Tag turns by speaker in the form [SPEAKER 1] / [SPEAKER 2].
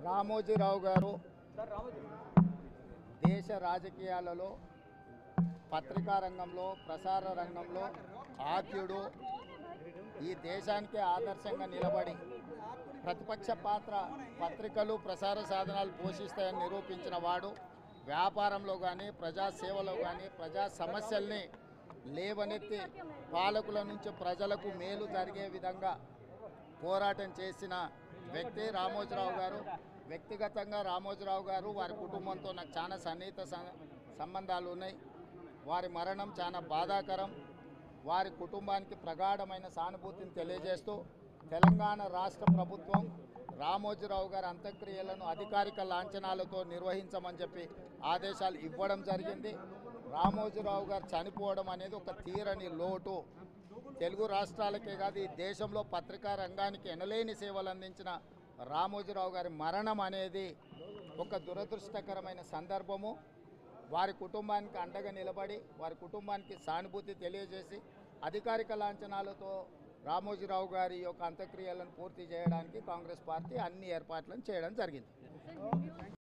[SPEAKER 1] రామోజీరావు గారు దేశ రాజకీయాలలో పత్రికా రంగంలో ప్రసార రంగంలో ఆద్యుడు ఈ దేశానికి ఆదర్శంగా నిలబడి ప్రతిపక్ష పాత్ర పత్రికలు ప్రసార సాధనాలు పోషిస్తాయని నిరూపించిన వాడు వ్యాపారంలో కానీ ప్రజాసేవలో కానీ ప్రజా సమస్యల్ని లేవనెత్తి పాలకుల నుంచి ప్రజలకు మేలు జరిగే విధంగా పోరాటం చేసిన వ్యక్తి రామోజీరావు గారు వ్యక్తిగతంగా రామోజీరావు గారు వారి కుటుంబంతో నాకు చాలా సన్నిహిత సం- సంబంధాలు ఉన్నాయి వారి మరణం చాలా బాధాకరం వారి కుటుంబానికి ప్రగాఢమైన సానుభూతిని తెలియజేస్తూ తెలంగాణ రాష్ట్ర ప్రభుత్వం రామోజీరావు గారి అంత్యక్రియలను అధికారిక లాంఛనాలతో నిర్వహించమని చెప్పి ఆదేశాలు ఇవ్వడం జరిగింది రామోజీరావు గారు చనిపోవడం అనేది ఒక తీరని లోటు తెలుగు రాష్ట్రాలకే కాదు ఈ దేశంలో పత్రికా రంగానికి ఎనలేని సేవలు అందించిన రామోజీరావు గారి మరణం అనేది ఒక దురదృష్టకరమైన సందర్భము వారి కుటుంబానికి అండగా నిలబడి వారి కుటుంబానికి సానుభూతి తెలియజేసి అధికారిక లాంఛనాలతో రామోజీరావు గారి యొక్క అంత్యక్రియలను పూర్తి చేయడానికి కాంగ్రెస్ పార్టీ అన్ని ఏర్పాట్లను చేయడం జరిగింది